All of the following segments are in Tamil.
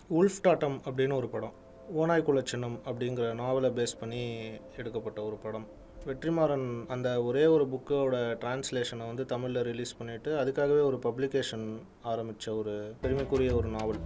உல்ஃப் டாட்டம் அப்படின்னு ஒரு படம் ஓனாய் குல சின்னம் அப்படிங்கிற நாவலை பேஸ் பண்ணி எடுக்கப்பட்ட ஒரு படம் வெற்றிமாறன் அந்த ஒரே ஒரு புக்கோட டிரான்ஸ்லேஷனை வந்து தமிழில் ரிலீஸ் பண்ணிவிட்டு அதுக்காகவே ஒரு பப்ளிகேஷன் ஆரம்பித்த ஒரு பெருமைக்குரிய ஒரு நாவல்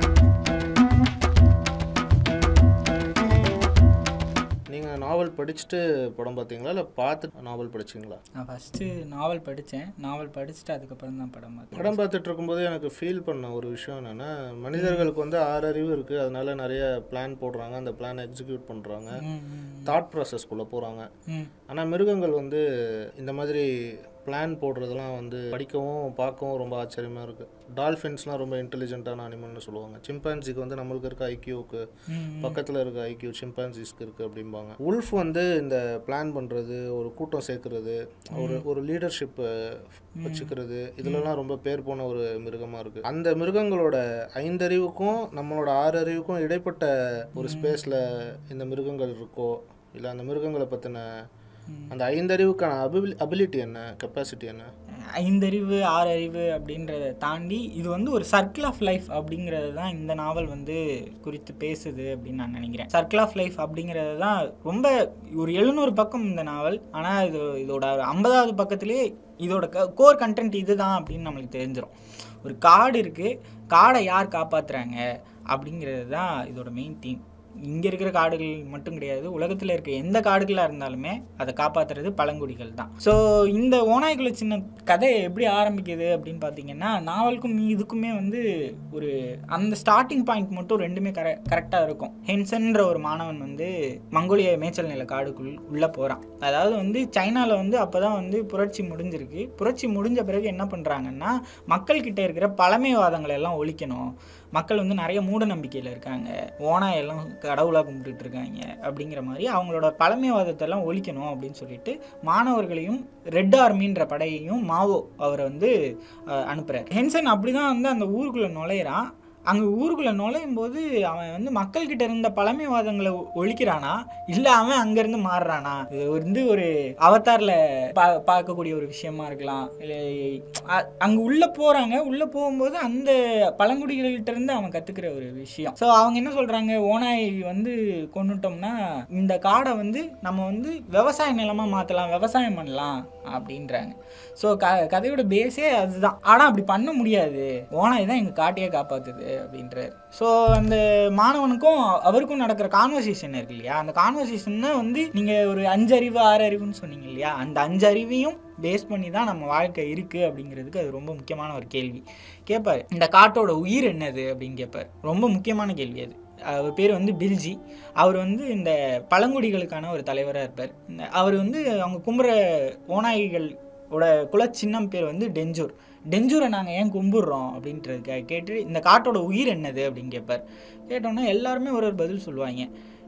நீங்கள் நாவல் படிச்சுட்டு படம் பார்த்தீங்களா இல்லை பார்த்து நாவல் படிச்சிங்களா நான் ஃபஸ்ட்டு நாவல் படித்தேன் நாவல் படிச்சுட்டு அதுக்கப்புறம் தான் படம் பார்த்தேன் படம் பார்த்துட்டு இருக்கும்போது எனக்கு ஃபீல் பண்ண ஒரு விஷயம் என்னென்னா மனிதர்களுக்கு வந்து ஆறு அறிவு இருக்குது அதனால நிறைய பிளான் போடுறாங்க அந்த பிளான் எக்ஸிக்யூட் பண்ணுறாங்க ம், ம், தாட் ப்ராசஸ்க்குள்ளே போகிறாங்க ம். ஆனால் மிருகங்கள் வந்து இந்த மாதிரி பிளான் போடுறதெல்லாம் வந்து படிக்கவும் பார்க்கவும் ரொம்ப ஆச்சரியமாக இருக்குது டால்ஃபின்ஸ்லாம் ரொம்ப இன்டெலிஜென்ட்டான அனிமல்னு சொல்லுவாங்க சிம்பான்சிக்கு வந்து நம்மளுக்கு இருக்க ஐக்கியூக்கு ம், பக்கத்தில் இருக்க ஐக்கியூ சிம்பான்சிஸ்க்கு இருக்குது அப்படிம்பாங்க உல்ஃப் வந்து இந்த பிளான் பண்ணுறது ஒரு கூட்டம் சேர்க்கறது ஒரு ஒரு லீடர்ஷிப் வச்சுக்கிறது இதுலலாம் ரொம்ப பேர் போன ஒரு மிருகமாக இருக்குது அந்த மிருகங்களோட ஐந்தறிவுக்கும் நம்மளோட ஆறு அறிவுக்கும் இடைப்பட்ட ஒரு ஸ்பேஸில் இந்த மிருகங்கள் இருக்கோ இல்லை அந்த மிருகங்களை பற்றின அந்த ஐந்தறிவுக்கான அபிலி அபிலிட்டி என்ன கெப்பாசிட்டி என்ன ஐந்தறிவு ஆறு அறிவு அப்படின்றத தாண்டி இது வந்து ஒரு சர்க்கிள் ஆஃப் லைஃப் அப்படிங்கிறது தான் இந்த நாவல் வந்து குறித்து பேசுது அப்படின்னு நான் நினைக்கிறேன் சர்க்கிள் ஆஃப் லைஃப் அப்படிங்கிறது தான் ரொம்ப ஒரு எழுநூறு பக்கம் இந்த நாவல் ஆனால் இது இதோட ஐம்பதாவது பக்கத்துலேயே இதோட கோர் கண்டென்ட் இதுதான் அப்படின்னு நம்மளுக்கு தெரிஞ்சிடும் ஒரு காடு இருக்குது காடை யார் காப்பாற்றுறாங்க அப்படிங்கிறது தான் இதோட மெயின் தீம் இங்கே இருக்கிற காடுகள் மட்டும் கிடையாது உலகத்தில் இருக்க எந்த காடுகளாக இருந்தாலுமே அதை காப்பாற்றுறது பழங்குடிகள் தான் ஸோ இந்த ஓநாய்குல சின்ன கதை எப்படி ஆரம்பிக்குது அப்படின்னு பார்த்தீங்கன்னா நாவலுக்கும் இதுக்குமே வந்து ஒரு அந்த ஸ்டார்டிங் பாயிண்ட் மட்டும் ரெண்டுமே கர கரெக்டாக இருக்கும் ஹென்சன்ற ஒரு மாணவன் வந்து மங்கோலிய மேய்ச்சல் நில காடுக்குள் உள்ளே போகிறான் அதாவது வந்து சைனாவில் வந்து அப்போ தான் வந்து புரட்சி முடிஞ்சிருக்கு புரட்சி முடிஞ்ச பிறகு என்ன பண்ணுறாங்கன்னா மக்கள்கிட்ட இருக்கிற பழமைவாதங்களை எல்லாம் ஒழிக்கணும் மக்கள் வந்து நிறைய மூட நம்பிக்கையில் இருக்காங்க ஓனாய் எல்லாம் கடவுளாக கும்பிட்டுட்டு இருக்காங்க அப்படிங்கிற மாதிரி அவங்களோட பழமைவாதத்தை எல்லாம் ஒழிக்கணும் அப்படின்னு சொல்லிட்டு மாணவர்களையும் ரெட் ஆர்மின்ற படையையும் மாவோ அவரை வந்து அஹ், அனுப்புறாரு ஹென்சன் அப்படிதான் வந்து அந்த ஊருக்குள்ள நுழையிறான் அங்கே ஊருக்குள்ளே நுழையும் போது அவன் வந்து மக்கள்கிட்ட இருந்த பழமைவாதங்களை ஒ- ஒழிக்கிறானா இல்லை அவன் அங்கேருந்து மாறுறானா இது வந்து ஒரு அவதாரில் பா பார்க்கக்கூடிய ஒரு விஷயமா இருக்கலாம் இல்லை அங்கே உள்ளே போகிறாங்க உள்ளே போகும்போது அந்த பழங்குடிகள்கிட்ட இருந்து அவன் கற்றுக்கிற ஒரு விஷயம் ஸோ அவங்க என்ன சொல்கிறாங்க ஓனாய் வந்து கொண்டுட்டோம்னா இந்த காடை வந்து நம்ம வந்து விவசாய நிலமாக மாற்றலாம் விவசாயம் பண்ணலாம் அப்படின்றாங்க ஸோ க கதையோட பேஸே அதுதான் ஆனால் அப்படி பண்ண முடியாது ஓனாய் தான் எங்கள் காட்டையே காப்பாற்றுது அப்படின்றாரு ஸோ அந்த மாணவனுக்கும் அவருக்கும் நடக்கிற கான்வர்சேஷன் இருக்கு இல்லையா அந்த கான்வர்சேஷன் வந்து நீங்கள் ஒரு அஞ்சறிவு ஆறு அறிவுன்னு சொன்னீங்க இல்லையா அந்த அஞ்சறிவையும் பேஸ் பண்ணி தான் நம்ம வாழ்க்கை இருக்குது அப்படிங்கிறதுக்கு அது ரொம்ப முக்கியமான ஒரு கேள்வி கேட்பார் இந்த காட்டோட உயிர் என்னது அப்படின்னு கேட்பார் ரொம்ப முக்கியமான கேள்வி அது அவர் பேர் வந்து பில்ஜி அவர் வந்து இந்த பழங்குடிகளுக்கான ஒரு தலைவராக இருப்பார் இந்த- அவர் வந்து அவங்க கும்புற ஓநாய்கள் ஓட குலச்சின்னம் பேர் வந்து டெஞ்சூர் டெஞ்சூரை நாங்கள் ஏன் கும்பிடுறோம் அப்படின்றதுக்காக கேட்டு இந்த காட்டோட உயிர் என்னது அப்படின்னு கேட்பார் கேட்டோன்னே எல்லாருமே ஒரு ஒரு பதில் சொல்லுவாங்க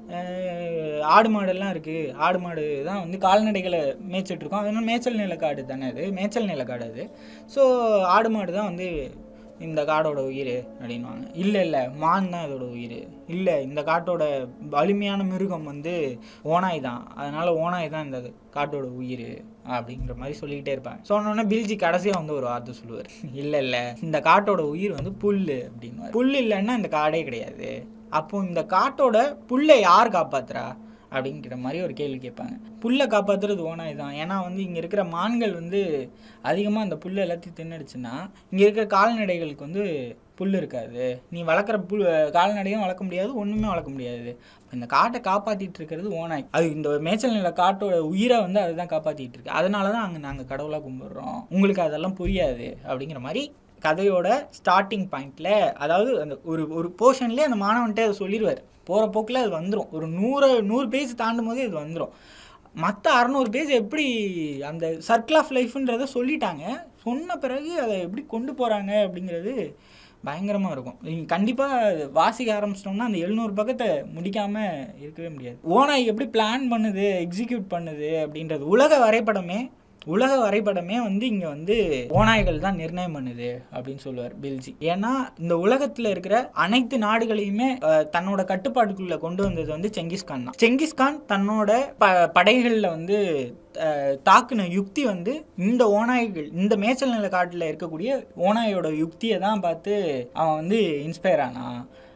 அஹ் ஆடு மாடெல்லாம் இருக்குது ஆடு மாடு தான் வந்து கால்நடைகளை மேய்ச்சிட்டு இருக்கோம் அதனால மேய்ச்சல் நிலக்காடு தானே அது மேய்ச்சல் நிலக்காடு அது ஸோ ஆடு மாடு தான் வந்து இந்த காடோட உயிர் அப்படின்வாங்க இல்லை இல்லை மான் தான் இதோட உயிர் இல்லை இந்த காட்டோட வலிமையான மிருகம் வந்து ஓனாய் தான் அதனால் ஓனாய் தான் இந்த காட்டோட உயிர் அப்படிங்கிற மாதிரி சொல்லிக்கிட்டே இருப்பாங்க சொன்னோன்னே பில்ஜி கடைசியாக வந்து ஒரு வார்த்தை சொல்லுவார் இல்லை இல்லை இந்த காட்டோட உயிர் வந்து புல் அப்படின்னு புல் இல்லைன்னா இந்த காடே கிடையாது அப்போ இந்த காட்டோட புல்லை யார் காப்பாத்துறா அப்படிங்கிற மாதிரி ஒரு கேள்வி கேட்பாங்க புல்லை காப்பாற்றுறது ஓனாய் தான் ஏன்னா வந்து இங்கே இருக்கிற மான்கள் வந்து அதிகமாக அந்த புல் எல்லாத்தையும் தின்னுடுச்சுன்னா இங்கே இருக்கிற கால்நடைகளுக்கு வந்து புல் இருக்காது நீ வளர்க்குற புல் கால்நடையும் வளர்க்க முடியாது ஒன்றுமே வளர்க்க முடியாது அப்ப இந்த காட்டை காப்பாற்றிட்டு இருக்கிறது ஓனாய் அது இந்த மேய்ச்சல் நில காட்டோட உயிரை வந்து அதுதான் காப்பாற்றிட்டு இருக்கு அதனால தான் அங்கே நாங்கள் கடவுளாக கும்பிடுறோம் உங்களுக்கு அதெல்லாம் புரியாது அப்படிங்கிற மாதிரி கதையோட ஸ்டார்டிங் பாயிண்ட்ல அதாவது அந்த ஒரு ஒரு போர்ஷன்லேயே அந்த மாணவன்ட்டே அதை சொல்லிடுவார் போகிற போக்கில் அது வந்துடும் ஒரு நூறு நூறு பேஜ் தாண்டும் போதே இது வந்துடும் மற்ற அறநூறு பேஜ் எப்படி அந்த சர்க்கிள் ஆஃப் லைஃப்ன்றதை சொல்லிட்டாங்க சொன்ன பிறகு அதை எப்படி கொண்டு போகிறாங்க அப்படிங்கிறது பயங்கரமாக இருக்கும் நீங்கள் கண்டிப்பாக வாசிக்க ஆரம்பிச்சிட்டோம்னா அந்த எழுநூறு பக்கத்தை முடிக்காமல் இருக்கவே முடியாது ஓனாய் எப்படி பிளான் பண்ணுது எக்ஸிக்யூட் பண்ணுது அப்படின்றது உலக வரைபடமே உலக வரைபடமே வந்து இங்கே வந்து ஓநாய்கள் தான் நிர்ணயம் பண்ணுது அப்படின்னு சொல்லுவார் பில்ஜி ஏன்னா இந்த உலகத்தில் இருக்கிற அனைத்து நாடுகளையுமே அஹ், தன்னோட கட்டுப்பாட்டுக்குள்ள கொண்டு வந்தது வந்து செங்கிஸ்கான் தான் செங்கிஸ்கான் தன்னோட ப படைகளில் வந்து அஹ், தாக்குன யுக்தி வந்து இந்த ஓநாய்கள் இந்த மேய்ச்சல் நில காட்டில் இருக்கக்கூடிய ஓநாயோட யுக்தியை தான் பார்த்து அவன் வந்து இன்ஸ்பயர் ஆனான்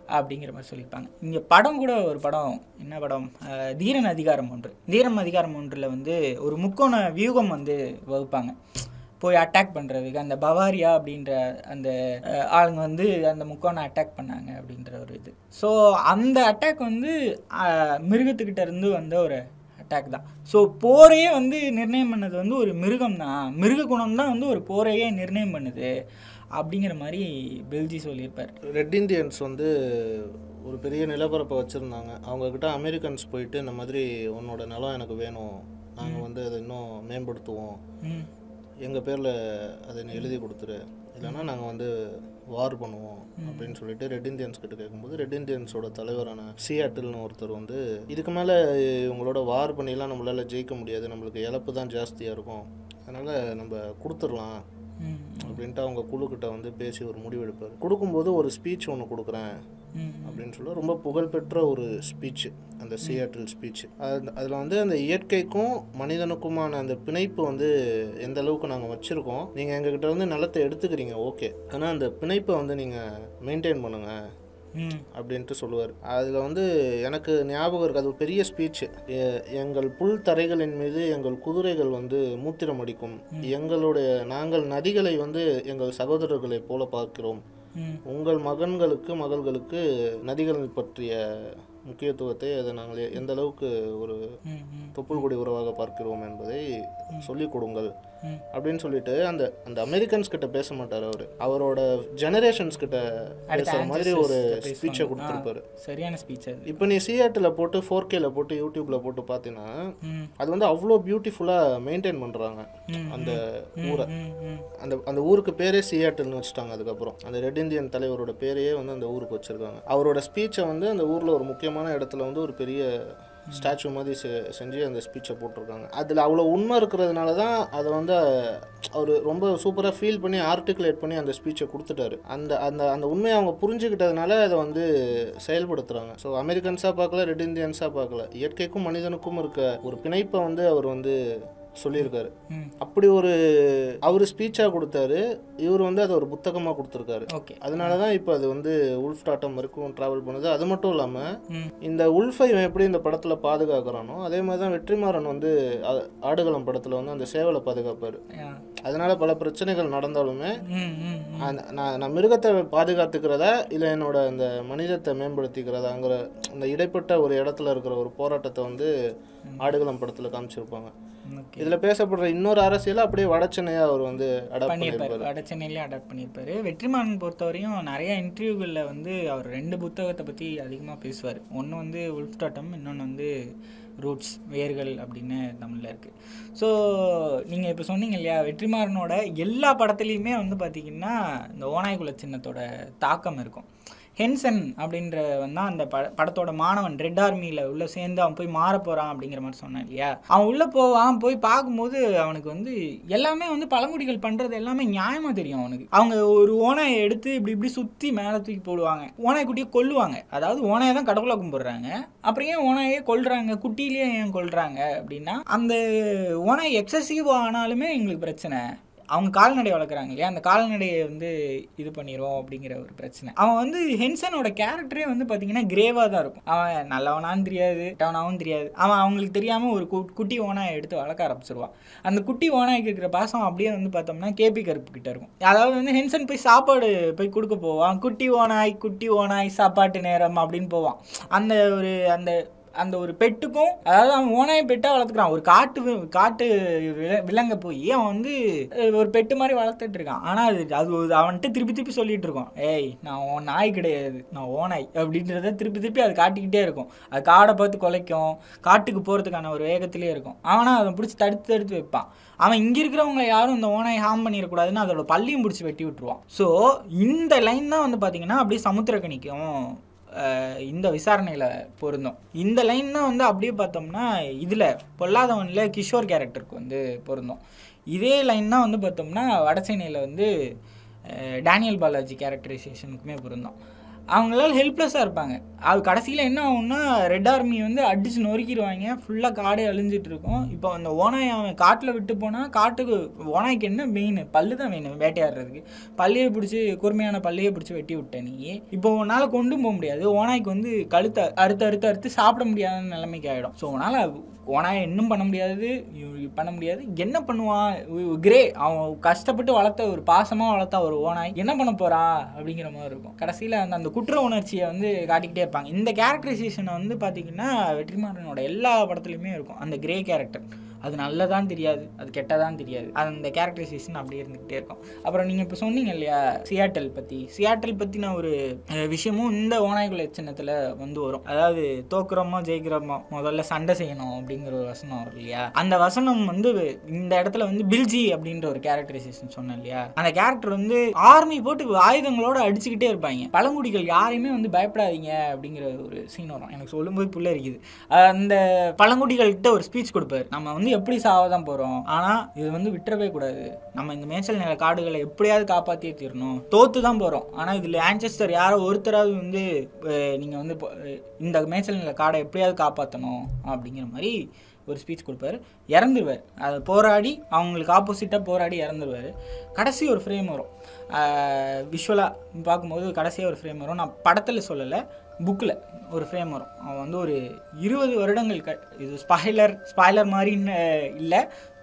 அப்படிங்கிற மாதிரி சொல்லியிருப்பாங்க இங்கே படம் கூட ஒரு படம் என்ன படம் அஹ் தீரன் அதிகாரம் ஒன்று தீரன் அதிகாரம் ஒன்றில் வந்து ஒரு முக்கோண வியூகம் வந்து வகுப்பாங்க போய் அட்டாக் பண்ணுறதுக்கு அந்த பவாரியா அப்படின்ற அந்த அஹ், ஆளுங்க வந்து அந்த முக்கோணை அட்டாக் பண்ணாங்க அப்படின்ற ஒரு இது ஸோ அந்த அட்டாக் வந்து அஹ், மிருகத்துக்கிட்ட இருந்து வந்த ஒரு அட்டாக் தான் ஸோ போரையே வந்து நிர்ணயம் பண்ணது வந்து ஒரு மிருகம் தான் மிருக குணம் தான் வந்து ஒரு போரையே நிர்ணயம் பண்ணுது அப்படிங்கிற மாதிரி பெல்ஜி சொல்லியிருப்பார் ரெட் இந்தியன்ஸ் வந்து ஒரு பெரிய நிலப்பரப்பை வச்சுருந்தாங்க அவங்கக்கிட்ட அமெரிக்கன்ஸ் போயிட்டு இந்த மாதிரி உன்னோட நிலம் எனக்கு வேணும் நாங்கள் வந்து அதை இன்னும் மேம்படுத்துவோம் ம் எங்கள் பேரில் அதை நீ எழுதி கொடுத்துரு இல்லைன்னா நாங்கள் வந்து வார் பண்ணுவோம் அப்படின்னு சொல்லிட்டு ரெட் இந்தியன்ஸ் கிட்ட கேட்கும்போது ரெட் இந்தியன்ஸோட தலைவரான சியாட்டில்னு ஒருத்தர் வந்து இதுக்கு மேலே இவங்களோட வார் பண்ணிலாம் நம்மளால் ஜெயிக்க முடியாது நம்மளுக்கு இழப்பு தான் ஜாஸ்தியாக இருக்கும் அதனால் நம்ம கொடுத்துடலாம் ம் அப்படின்ட்டு அவங்க குழுக்கிட்ட வந்து பேசி ஒரு முடிவெடுப்பார் கொடுக்கும்போது ஒரு ஸ்பீச் ஒன்று கொடுக்குறேன் ம் அப்படின்னு சொல்ல ரொம்ப புகழ்பெற்ற ஒரு ஸ்பீச் அந்த சியாட்டில் ஸ்பீச் அது அதில் வந்து அந்த இயற்கைக்கும் மனிதனுக்குமான அந்த பிணைப்பு வந்து எந்த அளவுக்கு நாங்கள் வச்சுருக்கோம் நீங்கள் எங்ககிட்ட வந்து நிலத்தை எடுத்துக்கிறீங்க ஓகே ஆனால் அந்த பிணைப்பை வந்து நீங்கள் மெயின்டைன் பண்ணுங்கள் ம் அப்படின்ட்டு சொல்லுவார் அதில் வந்து எனக்கு ஞாபகம் இருக்குது அது ஒரு பெரிய ஸ்பீச் எங்கள் புல் தரைகளின் மீது எங்கள் குதிரைகள் வந்து மூத்திரம் அடிக்கும் எங்களுடைய நாங்கள் நதிகளை வந்து எங்கள் சகோதரர்களைப் போல பார்க்கிறோம் ம் உங்கள் மகன்களுக்கு மகள்களுக்கு நதிகள் பற்றிய முக்கியத்துவத்தை அதை நாங்கள் எ- எந்த அளவுக்கு ஒரு ம் ம் தொப்புள் கொடி உறவாக பார்க்கிறோம் என்பதை சொல்லிக் கொடுங்கள் ம். அப்படின்னு சொல்லிட்டு அந்த அந்த அமெரிக்கன்ஸ் கிட்ட பேச மாட்டார் அவர் அவரோட ஜெனரேஷன்ஸ் கிட்ட பேசுற மாதிரி ஒரு ancestors ஸ்பீச்சை பேசுவாங்க. கொடுத்துருப்பாரு சரியான ஸ்பீச் அது இப்போ நீ சிஆட்டில் போட்டு ஃபோர் கேல போட்டு யூடியூப்ல போட்டு பார்த்தீங்கன்னா ம் அது வந்து அவ்வளோ பியூட்டிஃபுல்லாக மெயின்டைன் பண்ணுறாங்க ம், அந்த ஊரை ம் ம் அந்த அந்த ஊருக்கு பேரே சியாட்டில்னு வச்சுட்டாங்க அதுக்கப்புறம் அந்த ரெட் இந்தியன் தலைவரோட பேரையே வந்து அந்த ஊருக்கு வச்சிருக்காங்க அவரோட ஸ்பீச்சை வந்து அந்த ஊரில் ஒரு முக்கியமான இடத்துல வந்து ஒரு பெரிய ஸ்டாச்சு மாதிரி செ- செஞ்சு அந்த ஸ்பீச்சை போட்டிருக்காங்க அதில் அவ்வளோ உண்மை இருக்கிறதுனால தான் அதை வந்து அவர் ரொம்ப சூப்பராக ஃபீல் பண்ணி ஆர்டிகுலேட் பண்ணி அந்த ஸ்பீச்சை கொடுத்துட்டாரு அந்த அந்த அந்த உண்மையை அவங்க புரிஞ்சுக்கிட்டதுனால அதை வந்து செயல்படுத்துகிறாங்க ஸோ அமெரிக்கன்ஸாக பார்க்கல ரெட் இந்தியன்ஸாக பார்க்கல இயற்கைக்கும் மனிதனுக்கும் இருக்க ஒரு பிணைப்பை வந்து அவர் வந்து சொல்லியிருக்காரு ம் அப்படி ஒரு அவர் ஸ்பீச்சாக கொடுத்தாரு இவர் வந்து அதை ஒரு புத்தகமாக கொடுத்துருக்காரு ஓகே அதனால தான் இப்போ அது வந்து உல்ஃப் டாட்டம் வரைக்கும் ட்ராவல் பண்ணுது அது மட்டும் இல்லாமல் ம் இந்த உல்ஃபை இவன் எப்படி இந்த படத்தில் பாதுகாக்கிறானோ அதே மாதிரி தான் வெற்றிமாறன் வந்து ஆ- ஆடுகளம் படத்தில் வந்து அந்த சேவலை பாதுகாப்பார் ஆ. அதனால பல பிரச்சனைகள் நடந்தாலுமே ம் ம் ம். அந்த- நான் நான் மிருகத்தை பாதுகாத்துக்கிறதா இல்லை என்னோட அந்த மனிதத்தை மேம்படுத்திக்கிறதாங்கிற அந்த இடைப்பட்ட ஒரு இடத்துல இருக்கிற ஒரு போராட்டத்தை வந்து ஆடுகளம் படத்தில் காமிச்சிருப்பாங்க ஓகே இதில் பேசப்படுற இன்னொரு அரசியலை அப்படியே வடச்சென்னையாக அவர் வந்து அடாப்ட் பண்ணியிருப்பாரு பண்ணியிருப்பாரு வட சென்னையிலே அடாப்ட் பண்ணியிருப்பாரு வெற்றிமாறன் பொறுத்தவரையும் நிறைய இன்டர்வியூகளில் வந்து அவர் ரெண்டு புத்தகத்தை பற்றி அதிகமாக பேசுவார் ஒன்று வந்து உல்ஃப் டாட்டம் இன்னொன்று வந்து ரூட்ஸ் வேர்கள் அப்படின்னு தமிழில் இருக்குது ஸோ நீங்கள் இப்போ சொன்னீங்க இல்லையா வெற்றிமாறனோட எல்லா படத்துலையுமே வந்து பார்த்திங்கன்னா இந்த ஓநாய்குல சின்னத்தோட தாக்கம் இருக்கும் ஹென்சன் அப்படின்றவன் தான் அந்த பட படத்தோட மாணவன் ரெட் ஆர்மியில் உள்ளே சேர்ந்து அவன் போய் மாற போகிறான் அப்படிங்கிற மாதிரி சொன்னான் இல்லையா அவன் உள்ளே போவான் போய் பார்க்கும்போது அவனுக்கு வந்து எல்லாமே வந்து பழங்குடிகள் பண்ணுறது எல்லாமே நியாயமாக தெரியும் அவனுக்கு அவங்க ஒரு ஓனாயை எடுத்து இப்படி இப்படி சுற்றி மேலே தூக்கி போடுவாங்க ஓனாய் குட்டியை கொல்லுவாங்க அதாவது ஓனாயை தான் கடவுளாக கும்பிடுறாங்க அப்புறம் ஏன் ஓனாயே கொல்றாங்க குட்டியிலேயே ஏன் கொல்றாங்க அப்படின்னா அந்த ஓனாய் எக்ஸசிவ் ஆனாலுமே எங்களுக்கு பிரச்சனை அவங்க கால்நடை வளர்க்குறாங்க இல்லையா அந்த கால்நடையை வந்து இது பண்ணிடுவோம் அப்படிங்கிற ஒரு பிரச்சனை அவன் வந்து ஹென்சனோட கேரக்டரே வந்து பார்த்தீங்கன்னா கிரேவாக தான் இருக்கும் அவன் நல்லவனான்னு தெரியாது கெட்டவனாவும் தெரியாது அவன் அவங்களுக்கு தெரியாமல் ஒரு கு- குட்டி ஓனாயை எடுத்து வளர்க்க ஆரம்பிச்சிருவான் அந்த குட்டி ஓனாய்க்கு இருக்கிற பாசம் அப்படியே வந்து பார்த்தோம்னா கேபி கருப்பு கிட்ட இருக்கும் அதாவது வந்து ஹென்சன் போய் சாப்பாடு போய் கொடுக்க போவான் குட்டி ஓனாய் குட்டி ஓனாய் சாப்பாட்டு நேரம் அப்படின்னு போவான் அந்த ஒரு அந்த அந்த ஒரு பெட்டுக்கும் அதாவது அவன் ஓனாய பெட்டாக வளர்த்துக்கிறான் ஒரு காட்டு வி- காட்டு வில- விலங்கை போய் அவன் வந்து அஹ், ஒரு பெட்டு மாதிரி வளர்த்துட்டு இருக்கான் ஆனால் அது அது ஒரு- அவன்கிட்ட திருப்பி திருப்பி சொல்லிட்டு இருக்கோம் ஏய் நான் உன் நாய் கிடையாது நான் ஓனாய் அப்படின்றத திருப்பி திருப்பி அது காட்டிக்கிட்டே இருக்கும் அது காடை பார்த்து குலைக்கும் காட்டுக்கு போகிறதுக்கான ஒரு வேகத்திலே இருக்கும் அவனா அதை பிடிச்சி தடுத்து தடுத்து வைப்பான் அவன் இங்கே இருக்கிறவங்க யாரும் இந்த ஓனாயை ஹார்ம் பண்ணிடக்கூடாதுன்னு அதோட பள்ளியும் பிடிச்சி வெட்டி விட்டுருவான் ஸோ இந்த லைன் தான் வந்து பார்த்தீங்கன்னா அப்படியே சமுத்திரக்கணிக்கும் அஹ் இந்த விசாரணையில் பொருந்தும் இந்த லைன் தான் வந்து அப்படியே பார்த்தோம்னா இதில் பொல்லாதவனில் கிஷோர் கேரக்டருக்கு வந்து பொருந்தும் இதே லைன் தான் வந்து பார்த்தோம்னா வடசென்னையில் வந்து அஹ் டேனியல் பாலாஜி கேரக்டரைசேஷனுக்குமே பொருந்தும் அவங்களால ஹெல்ப்லெஸ்ஸாக இருப்பாங்க அது கடைசியில் என்ன ஆகும்னா ரெட் ஆர்மி வந்து அடிச்சு நொறுக்கிடுவாங்க ஃபுல்லாக காடே அழிஞ்சிட்டு இருக்கும் இப்போ அந்த ஓனாய் அவன் காட்டில் விட்டு போனால் காட்டுக்கு ஓனாய்க்கு என்ன மெயின் பல்லு தான் வேணும் வேட்டையாடுறதுக்கு பள்ளியை பிடிச்சி கூர்மையான பள்ளியை பிடிச்சி வெட்டி விட்ட நீ இப்போ உன்னால் கொண்டு போக முடியாது ஓனாய்க்கு வந்து கழுத்தை அறுத்து அறுத்து அறுத்து சாப்பிட முடியாத நிலைமைக்கு ஆகிடும் ஸோ உன்னால் ஓனாயை இன்னும் பண்ண முடியாது இவ- பண்ண முடியாது என்ன பண்ணுவான் கிரே அவன் கஷ்டப்பட்டு வளர்த்த ஒரு பாசமாக வளர்த்த ஒரு ஓனாய் என்ன பண்ண போறா அப்படிங்கிற மாதிரி இருக்கும் கடைசியில் அந்த அந்த குற்ற உணர்ச்சியை வந்து காட்டிக்கிட்டே இருப்பாங்க இந்த கேரக்டரைசேஷனை வந்து பார்த்தீங்கன்னா வெற்றிமாறனோட எல்லா படத்துலையுமே இருக்கும் அந்த கிரே கேரக்டர் அது நல்லதான் தெரியாது அது கெட்டதான் தெரியாது அந்த கேரக்டரைசேஷன் அப்படியே இருந்துக்கிட்டே இருக்கும் அப்புறம் நீங்கள் இப்போ சொன்னீங்க இல்லையா சியாட்டல் பற்றி சியாட்டல் பற்றின ஒரு அஹ், விஷயமும் இந்த ஓநாய்குல சின்னத்தில் வந்து வரும் அதாவது தோக்குறோமோ ஜெயிக்கிறோமோ முதல்ல சண்டை செய்யணும் அப்படிங்கிற ஒரு வசனம் வரும் இல்லையா அந்த வசனம் வந்து இந்த இடத்துல வந்து பில்ஜி அப்படின்ற ஒரு கேரக்டரைசேஷன் சொன்னேன் இல்லையா அந்த கேரக்டர் வந்து ஆர்மி போட்டு ஆயுதங்களோட அடிச்சுக்கிட்டே இருப்பாங்க பழங்குடிகள் யாரையுமே வந்து பயப்படாதீங்க அப்படிங்கிற ஒரு சீன் வரும் எனக்கு சொல்லும்போது புள்ள இருக்குது அந்த பழங்குடிகள்கிட்ட ஒரு ஸ்பீச் கொடுப்பாரு நம்ம வந்து எப்படி சாவ தான் போகிறோம் ஆனால் இது வந்து விட்டுறவே கூடாது நம்ம இந்த மேய்ச்சல் நில காடுகளை எப்படியாவது காப்பாற்றியே தீரணும் தோத்து தான் போகிறோம் ஆனால் இதில் ஆன்செஸ்டர் யாரோ ஒருத்தராவது வந்து நீங்கள் வந்து இப்போ, அஹ், இந்த மேய்ச்சல் நில காடை எப்படியாவது காப்பாற்றணும் அப்படிங்கிற மாதிரி ஒரு ஸ்பீச் கொடுப்பாரு இறந்துருவார் அதை போராடி அவங்களுக்கு ஆப்போசிட்டாக போராடி இறந்துருவார் கடைசி ஒரு ஃப்ரேம் வரும் விஷுவலாக பார்க்கும்போது கடைசியாக ஒரு ஃப்ரேம் வரும் நான் படத்தில் சொல்லலை புக்கில் ஒரு ஃப்ரேம் வரும் அவன் வந்து ஒரு இருபது வருடங்கள் க இது ஸ்பாய்லர் ஸ்பாய்லர் மாதிரின்னு இல்லை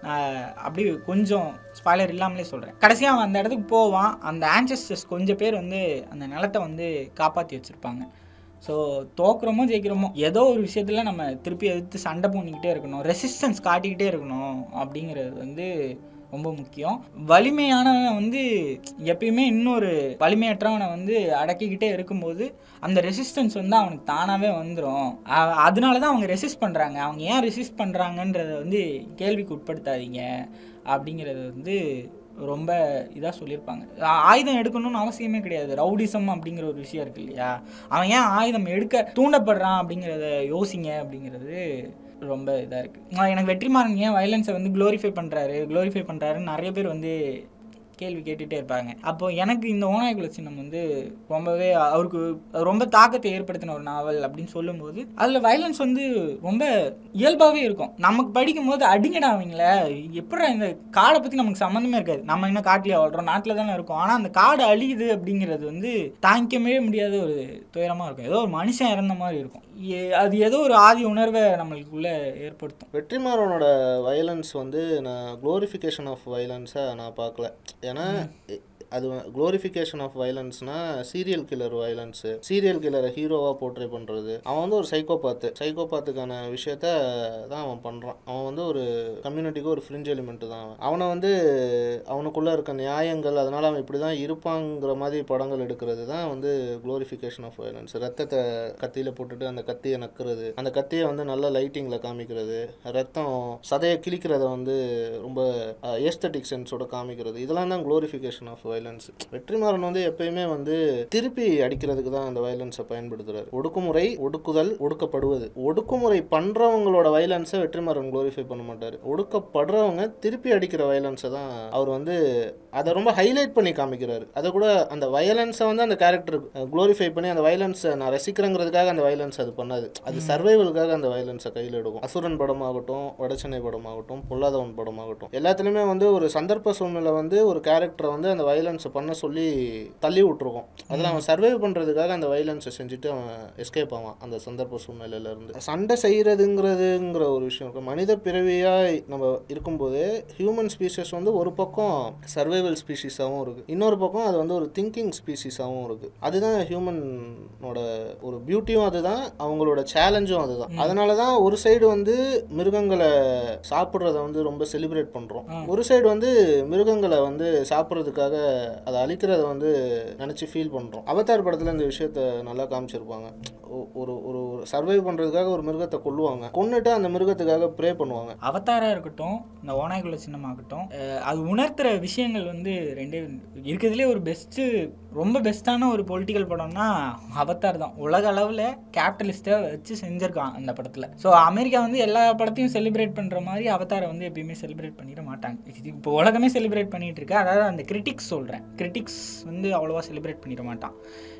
அப்படி கொஞ்சம் ஸ்பாய்லர் இல்லாமலே சொல்கிறேன் கடைசியாக அவன் அந்த இடத்துக்கு போவான் அந்த ஆன்சஸ்டர்ஸ் கொஞ்சம் பேர் வந்து அந்த நிலத்தை வந்து காப்பாற்றி வச்சுருப்பாங்க ஸோ தோக்குறோமோ ஜெயிக்கிறோமோ ஏதோ ஒரு விஷயத்தில் நம்ம திருப்பி எதிர்த்து சண்டை பண்ணிக்கிட்டே இருக்கணும் ரெசிஸ்டன்ஸ் காட்டிக்கிட்டே இருக்கணும் அப்படிங்கிறது வந்து ரொம்ப முக்கியம் வலிமையானவன் வந்து எப்பயுமே இன்னொரு வலிமையற்றவனை வந்து அடக்கிக்கிட்டே இருக்கும்போது அந்த ரெசிஸ்டன்ஸ் வந்து அவனுக்கு தானாகவே வந்துடும் அதனால தான் அவங்க ரெசிஸ்ட் பண்ணுறாங்க அவங்க ஏன் ரெசிஸ்ட் பண்ணுறாங்கன்றத வந்து கேள்விக்கு உட்படுத்தாதீங்க அப்படிங்கிறது வந்து ரொம்ப இதாக சொல்லியிருப்பாங்க ஆ- ஆயுதம் எடுக்கணும்னு அவசியமே கிடையாது ரவுடிசம் அப்படிங்கிற ஒரு விஷயம் இருக்கு இல்லையா அவன் ஏன் ஆயுதம் எடுக்க தூண்டப்படுறான் அப்படிங்கிறத யோசிங்க அப்படிங்கிறது ரொம்ப இதாக இருக்குது எனக்கு வெற்றிமாறன் ஏன் வயலன்ஸை வந்து க்ளோரிஃபை பண்ணுறாரு க்ளோரிஃபை பண்ணுறாருன்னு நிறைய பேர் வந்து கேள்வி கேட்டுகிட்டே இருப்பாங்க அப்போ எனக்கு இந்த ஓநாய்குல சின்னம் வந்து ரொம்பவே அவருக்கு ரொம்ப தாக்கத்தை ஏற்படுத்தின ஒரு நாவல் அப்படின்னு சொல்லும்போது அதில் வயலன்ஸ் வந்து ரொம்ப இயல்பாகவே இருக்கும் நமக்கு படிக்கும்போது அடிங்கடா அவங்கள எப்படி இந்த காடை பற்றி நமக்கு சம்மந்தமே இருக்காது நம்ம என்ன காட்டிலே வாழ்றோம் நாட்டில் தானே இருக்கோம் ஆனால் அந்த காடு அழியுது அப்படிங்கிறது வந்து தாங்கிக்கவே முடியாத ஒரு துயரமாக இருக்கும் ஏதோ ஒரு மனுஷன் இறந்த மாதிரி இருக்கும் ஏ- அது ஏதோ ஒரு ஆதி உணர்வை நம்மளுக்குள்ள ஏற்படுத்தும் வெற்றிமாறனோட வயலன்ஸ் வந்து நான் க்ளோரிஃபிகேஷன் ஆஃப் வயலன்ஸை நான் பார்க்கல ஏன்னா எ- அது க்ளோரிஃபிகேஷன் ஆஃப் வயலன்ஸ்னா சீரியல் கில்லர் வயலன்ஸு சீரியல் கில்லரை ஹீரோவாக போர்ட்ரே பண்ணுறது அவன் வந்து ஒரு சைக்கோபாத்து சைக்கோபாத்துக்கான விஷயத்த தான் அவன் பண்ணுறான் அவன் வந்து ஒரு கம்யூனிட்டிக்கு ஒரு ஃப்ரிஞ்ச் எலிமெண்ட் தான் அவன் அவனை வந்து அவனுக்குள்ளே இருக்க நியாயங்கள் அதனால் அவன் இப்படி தான் இருப்பாங்கிற மாதிரி படங்கள் எடுக்கிறது தான் வந்து க்ளோரிஃபிகேஷன் ஆஃப் வயலன்ஸ் ரத்தத்தை கத்தியில் போட்டுட்டு அந்த கத்தியை நக்குறது அந்த கத்தியை வந்து நல்ல லைட்டிங்கில் காமிக்கிறது ரத்தம் சதையை கிழிக்கிறத வந்து ரொம்ப ஏஸ்தட்டிக் சென்ஸோட காமிக்கிறது இதெல்லாம் தான் க்ளோரிஃபிகேஷன் ஆஃப் வயலன்ஸ் வெற்றிமாறன் வந்து எப்பயுமே வந்து திருப்பி அடிக்கிறதுக்கு தான் அந்த வயலன்ஸை பயன்படுத்துறாரு ஒடுக்குமுறை ஒடுக்குதல் ஒடுக்கப்படுவது ஒடுக்குமுறை பண்றவங்களோட வயலன்ஸை வெற்றிமாறன் க்ளோரிஃபை பண்ண மாட்டார் ஒடுக்கப்படுறவங்க திருப்பி அடிக்கிற வயலன்ஸை தான் அவர் வந்து அதை ரொம்ப ஹைலைட் பண்ணி காமிக்கிறாரு அதை கூட அந்த வயலன்ஸை வந்து அந்த கேரக்டர் க்ளோரிஃபை பண்ணி அந்த வயலன்ஸை நான் ரசிக்கிறேங்கிறதுக்காக அந்த வயலன்ஸ் அது பண்ணாது அது சர்வைவலுக்காக அந்த வயலன்ஸை கையில் எடுக்கும் அசுரன் படமாகட்டும் வடச்சென்னை படமாகட்டும் பொல்லாதவன் படமாகட்டும் எல்லாத்துலேயுமே வந்து ஒரு சந்தர்ப்ப சூழ்நிலை வந்து ஒரு கேரக்டரை வந்து அந்த வயலன்ஸை பண்ண சொல்லி தள்ளி விட்டுருக்கும் அதில் அவன் சர்வைவ் பண்ணுறதுக்காக அந்த வயலன்ஸை செஞ்சுட்டு அவன் எஸ்கேப் ஆவான் அந்த சந்தர்ப்ப சூழ்நிலையில இருந்து சண்டை செய்கிறதுங்கிறதுங்கிற ஒரு விஷயம் இருக்கு மனித பிறவியாக நம்ம இருக்கும்போது ஹியூமன் ஸ்பீஷஸ் வந்து ஒரு பக்கம் சர்வைவல் ஸ்பீஷிஸாகவும் இருக்குது இன்னொரு பக்கம் அது வந்து ஒரு திங்கிங் ஸ்பீஷிஸாகவும் இருக்குது அதுதான் ஹியூமனோட ஒரு பியூட்டியும் அதுதான் அவங்களோட சேலஞ்சும் அதுதான் அதனால தான் ஒரு சைடு வந்து மிருகங்களை சாப்பிட்றத வந்து ரொம்ப செலிப்ரேட் பண்ணுறோம் ஒரு சைடு வந்து மிருகங்களை வந்து சாப்பிட்றதுக்காக அதை அழிக்கிறத வந்து நினச்சி ஃபீல் பண்ணுறோம் அவதார் படத்தில் இந்த விஷயத்த நல்லா காமிச்சிருப்பாங்க ஒ- ஒரு ஒரு சர்வைவ் பண்ணுறதுக்காக ஒரு மிருகத்தை கொல்லுவாங்க கொன்னுட்டு அந்த மிருகத்துக்காக ப்ரே பண்ணுவாங்க அவதாரா இருக்கட்டும் இந்த ஓநாய்குள்ள சின்னமாகட்டும் அஹ் அது உணர்த்துற விஷயங்கள் வந்து ரெண்டே இருக்கிறதுலே ஒரு பெஸ்ட்டு ரொம்ப பெஸ்ட்டான ஒரு பொலிட்டிக்கல் படம்னா அவதார் தான் உலக அளவில் கேபிட்டலிஸ்ட்டை வச்சு செஞ்சுருக்கான் அந்த படத்தில் ஸோ அமெரிக்கா வந்து எல்லா படத்தையும் செலிப்ரேட் பண்ணுற மாதிரி அவதாரை வந்து எப்பயுமே செலிப்ரேட் பண்ணிட மாட்டாங்க இது இப்போ உலகமே செலிப்ரேட் பண்ணிட்டு இருக்கு அதாவது அந்த கிரிட்டிக்ஸ் சொல்கிறேன் கிரிட்டிக்ஸ் வந்து அவ்வளோவா செலிப்ரேட் பண்ணிட மாட்டான்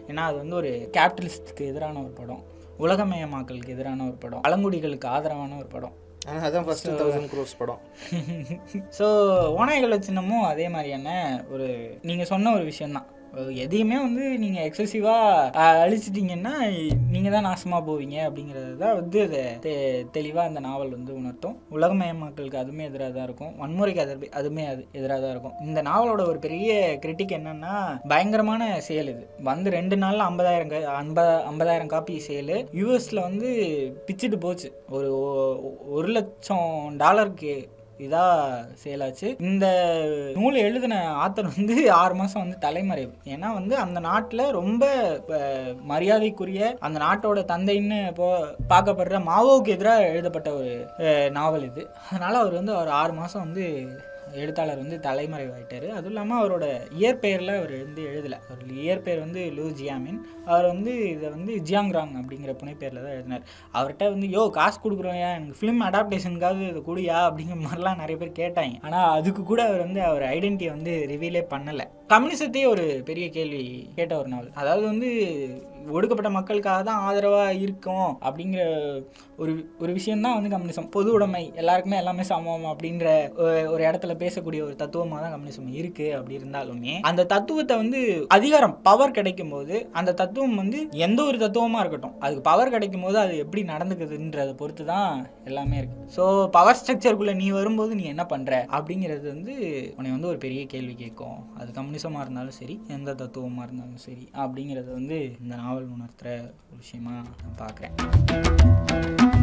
ஏன்னா அது வந்து ஒரு கேபிட்டலிஸ்டுக்கு எதிரான ஒரு படம் உலகமயமாக்கலுக்கு எதிரான ஒரு படம் பழங்குடிகளுக்கு ஆதரவான ஒரு படம் ஆனால் அதான் ஃபஸ்ட்டு தௌசண்ட் க்ரோஸ் படம் ஸோ ஓநாய்கள் சின்னமும் அதே மாதிரியான ஒரு நீங்கள் சொன்ன ஒரு விஷயம்தான் அஹ் எதையுமே வந்து நீங்கள் எக்ஸசிவாக அழிச்சிட்டிங்கன்னா நீங்கள் தான் நாசமாக போவீங்க அப்படிங்கிறது தான் வந்து அதை தெ தெளிவாக அந்த நாவல் வந்து உணர்த்தும் உலகமயமாக்கலுக்கு அதுவுமே எதிராக தான் இருக்கும் வன்முறைக்கு அது அதுவுமே அது எதிராக தான் இருக்கும் இந்த நாவலோட ஒரு பெரிய கிரிட்டிக் என்னன்னா பயங்கரமான சேல் இது வந்து ரெண்டு நாளில் ஐம்பதாயிரம் ஐம்பது ஐம்பதாயிரம் காப்பி சேலு யூஎஸில் வந்து பிச்சுட்டு போச்சு ஒரு ஒ- ஒரு லட்சம் டாலருக்கு இதாக சேலாச்சு இந்த நூல் எழுதின ஆத்தர் வந்து ஆறு மாதம் வந்து தலைமறைவு ஏன்னா வந்து அந்த நாட்டில் ரொம்ப அஹ், மரியாதைக்குரிய அந்த நாட்டோட தந்தைன்னு போ பார்க்கப்படுற மாவோவுக்கு எதிராக எழுதப்பட்ட ஒரு அஹ், நாவல் இது அதனால் அவர் வந்து ஒரு ஆறு மாதம் வந்து எழுத்தாளர் வந்து தலைமறைவாயிட்டார் அதுவும் இல்லாமல் அவரோட இயற்பெயரில் அவர் வந்து எழுதலை அவர் இயற்பெயர் வந்து லூ ஜியாமின் அவர் வந்து இதை வந்து ஜியாங்ராங் அப்படிங்கிற புனைப்பெயரில் தான் எழுதினார் அவர்கிட்ட வந்து யோ காசு கொடுக்குறோயா எனக்கு ஃபிலிம் அடாப்டேஷனுக்காவது இது கூடியா அப்படிங்கிற மாதிரிலாம் நிறைய பேர் கேட்டாங்க ஆனால் அதுக்கு கூட அவர் வந்து அவர் ஐடென்டிட்டியை வந்து ரிவீலே பண்ணலை கம்யூனிசத்தையே ஒரு பெரிய கேள்வி கேட்ட ஒரு நாள் அதாவது வந்து ஒடுக்கப்பட்ட மக்களுக்காக தான் ஆதரவாக இருக்கும் அப்படிங்கிற ஒரு ஒரு விஷயம்தான் வந்து கம்யூனிசம் பொது உடைமை எல்லாருக்குமே எல்லாமே சமம் அப்படின்ற ஒரு- ஒரு இடத்துல பேசக்கூடிய ஒரு தத்துவமாக தான் கம்யூனிசம் இருக்கு அப்படி இருந்தாலுமே அந்த தத்துவத்தை வந்து அதிகாரம் பவர் கிடைக்கும் போது அந்த தத்துவம் வந்து எந்த ஒரு தத்துவமாக இருக்கட்டும் அதுக்கு பவர் கிடைக்கும் போது அது எப்படி நடந்துக்குதுன்றதை பொறுத்து தான் எல்லாமே இருக்கு ஸோ பவர் ஸ்ட்ரக்சருக்குள்ள நீ வரும்போது நீ என்ன பண்ற அப்படிங்கிறது வந்து உன்னை வந்து ஒரு பெரிய கேள்வி கேட்கும் அது கம்யூனிசமாக இருந்தாலும் சரி எந்த தத்துவமாக இருந்தாலும் சரி அப்படிங்கிறது வந்து இந்த நாவல் உணர்த்துற ஒரு விஷயமா நான் பார்க்குறேன்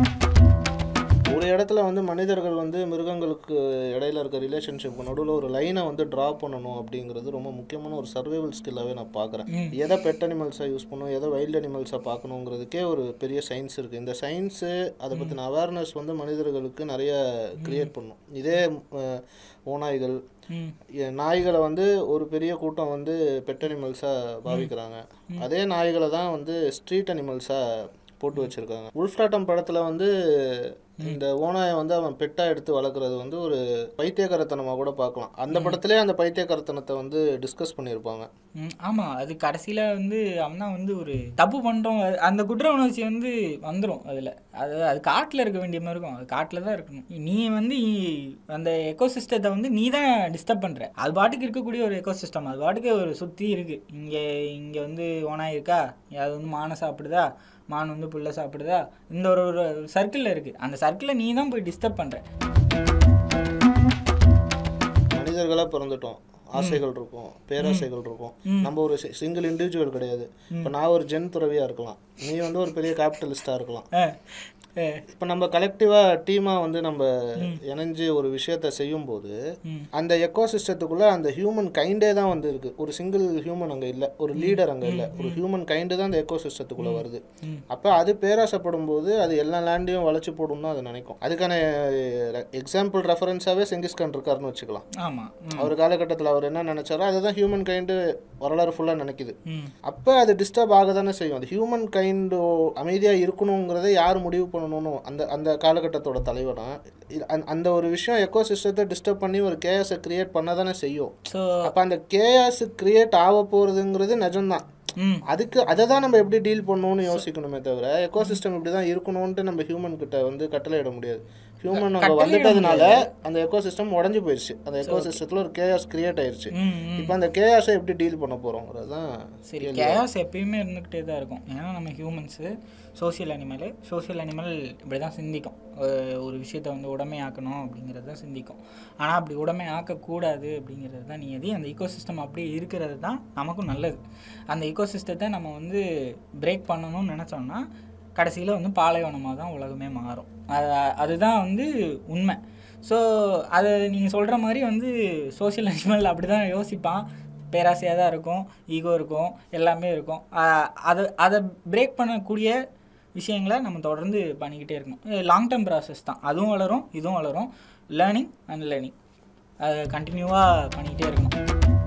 ஒரு இடத்துல வந்து மனிதர்கள் வந்து மிருகங்களுக்கு இடையில இருக்க ரிலேஷன்ஷிப் நடுவில் ஒரு லைனை வந்து ட்ரா பண்ணணும் அப்படிங்கிறது ரொம்ப முக்கியமான ஒரு சர்வைவல் ஸ்கில்லாகவே நான் பார்க்குறேன் ம். எதை பெட் அனிமல்ஸாக யூஸ் பண்ணணும் எதை வைல்ட் அனிமல்ஸாக பார்க்கணுங்கிறதுக்கே ஒரு பெரிய சயின்ஸ் இருக்குது இந்த சயின்ஸு அதை பற்றின அவேர்னஸ் வந்து மனிதர்களுக்கு நிறைய கிரியேட் பண்ணும் இதே அஹ், ஓநாய்கள் ம் எ- நாய்களை வந்து ஒரு பெரிய கூட்டம் வந்து பெட் அனிமல்ஸாக பாவிக்கிறாங்க அதே நாய்களை தான் வந்து ஸ்ட்ரீட் அனிமல்ஸாக போட்டு வச்சுருக்காங்க உல்ஃப்ராட்டம் படத்தில் வந்து இந்த ஓநாயை வந்து அவன் பெட்டாக எடுத்து வளர்க்குறது வந்து ஒரு பைத்தியக்காரத்தனமாக கூட பார்க்கலாம் அந்த படத்திலே அந்த பைத்தியக்காரத்தனத்தை வந்து டிஸ்கஸ் பண்ணியிருப்பாங்க ம், ஆமா அது கடைசியில வந்து அவன் தான் வந்து ஒரு தப்பு பண்ணிட்டோம் அது- அந்த குற்ற உணர்ச்சி வந்து வந்துடும் அதுல அது அது காட்டுல இருக்க வேண்டிய மாதிரி இருக்கும் அது காட்டுல தான் இருக்கணும் நீ வந்து இ- அந்த எக்கோசிஸ்டத்தை வந்து நீ தான் டிஸ்டர்ப் பண்ற அது பாட்டுக்கு இருக்கக்கூடிய ஒரு எக்கோசிஸ்டம் அது பாட்டுக்கு ஒரு சுத்தி இருக்கு இங்க இங்க வந்து ஓனாய் இருக்கா அது வந்து மானை சாப்பிடுதா மான் வந்து புல்லை சாப்பிடுதா இந்த ஒரு ஒரு சர்க்கிளில் இருக்கு அந்த சர்க்கிளை நீ தான் போய் டிஸ்டர்ப் பண்ற மனிதர்களாக பிறந்துட்டோம் ஆசைகள் இருக்கும் பேராசைகள் இருக்கும் நம்ம ஒரு சிங்கிள் இண்டிவிஜுவல் கிடையாது இப்போ நான் ஒரு ஜென் துறவியாக இருக்கலாம் நீ வந்து ஒரு பெரிய கேபிட்டலிஸ்டாக இருக்கலாம் அஹ், அஹ், இப்போ நம்ம கலெக்டிவாக டீமாக வந்து நம்ம இணைஞ்சு ஒரு விஷயத்த செய்யும்போது ம். அந்த எக்கோசிஸ்டத்துக்குள்ளே அந்த ஹியூமன் கைண்டே தான் வந்து இருக்கு ஒரு சிங்கிள் ஹியூமன் அங்கே இல்லை ஒரு லீடர் அங்கே இல்லை ஒரு ஹியூமன் கைண்டு தான் அந்த எக்கோசிஸ்டத்துக்குள்ளே வருது ம். அப்போ அது பேராசைப்படும் போது அது எல்லா லேண்டையும் வளைச்சு போடும் தான் அது நினைக்கும் அதுக்கான எக்ஸாம்பிள் ரெஃபரன்ஸாகவே செங்கிஸ்கான் இருக்காருன்னு வச்சுக்கலாம் ஆமா ம், அவர் காலகட்டத்தில் அவர் என்ன நினைச்சாரோ அதுதான் ஹியூமன் கைண்டு வரலாறு ஃபுல்லாக நினைக்குது ம் அப்போ அது டிஸ்டர்ப் ஆக தானே செய்யும் அது ஹியூமன் கைண்டு அமைதியாக இருக்கணுங்கிறதை யார் முடிவு பண்ணணும் அந்த அந்த காலகட்டத்தோட தலைவனா இது- அந்த- அந்த ஒரு விஷயம் எக்கோ சிஸ்டத்தை டிஸ்டர்ப் பண்ணி ஒரு கேஎஸை கிரியேட் பண்ண தானே செய்யும் ஸோ அப்போ அந்த கேஎஸ் கிரியேட் ஆக போகிறதுங்கிறது நிஜம்தான் ம் அதுக்கு அதை தான் நம்ம எப்படி டீல் பண்ணணும்னு யோசிக்கணுமே தவிர எக்கோ சிஸ்டம் இப்படி தான் இருக்கணும்ன்ட்டு நம்ம ஹியூமன் கிட்ட வந்து கட்டளையிட முடியாது ஹியூமன் அங்கே கட்டளையிட வந்துட்டதுனால அந்த எக்கோ சிஸ்டம் உடஞ்சி போயிடுச்சு அந்த எக்கோ சிஸ்டத்தில் ஒரு கேஎஸ் கிரியேட் ஆயிடுச்சு ம் ம். இப்போ அந்த கேஎஸை எப்படி டீல் பண்ண போகிறோங்கிறது தான் சரி கேஸ் எப்பயுமே இருந்துக்கிட்டே தான் இருக்கும் ஏன்னா நம்ம humans social animal social animal இப்படி தான் சிந்திக்கும் ஒரு- ஒரு விஷயத்தை வந்து உடமையாக்கணும் அப்படிங்கிறது தான் சிந்திக்கும் ஆனால் அப்படி உடமை ஆக்கக்கூடாது அப்படிங்கிறது தான் நீ எது அந்த ஈகோசிஸ்டம் அப்படியே இருக்கிறது தான் நமக்கும் நல்லது அந்த ஈகோசிஸ்டத்தை நம்ம வந்து பிரேக் பண்ணணும்னு நினச்சோம்னா கடைசியில் வந்து பாலைவனமாக தான் உலகமே மாறும் அது அதுதான் வந்து உண்மை ஸோ அதை நீங்கள் சொல்கிற மாதிரி வந்து சோஷியல் அனிமல் அப்படி தான் யோசிப்பான் பேராசையாக தான் இருக்கும் ஈகோ இருக்கும் எல்லாமே இருக்கும் ஆஹ் அதை அதை பிரேக் பண்ணக்கூடிய விஷயங்களை நம்ம தொடர்ந்து பண்ணிக்கிட்டே இருக்கணும் லாங் டேர்ம் ப்ராசஸ் தான் அதுவும் வளரும் இதுவும் வளரும் லேர்னிங் அண்ட் லேர்னிங் அதை கண்டினியூவாக பண்ணிக்கிட்டே இருக்கணும்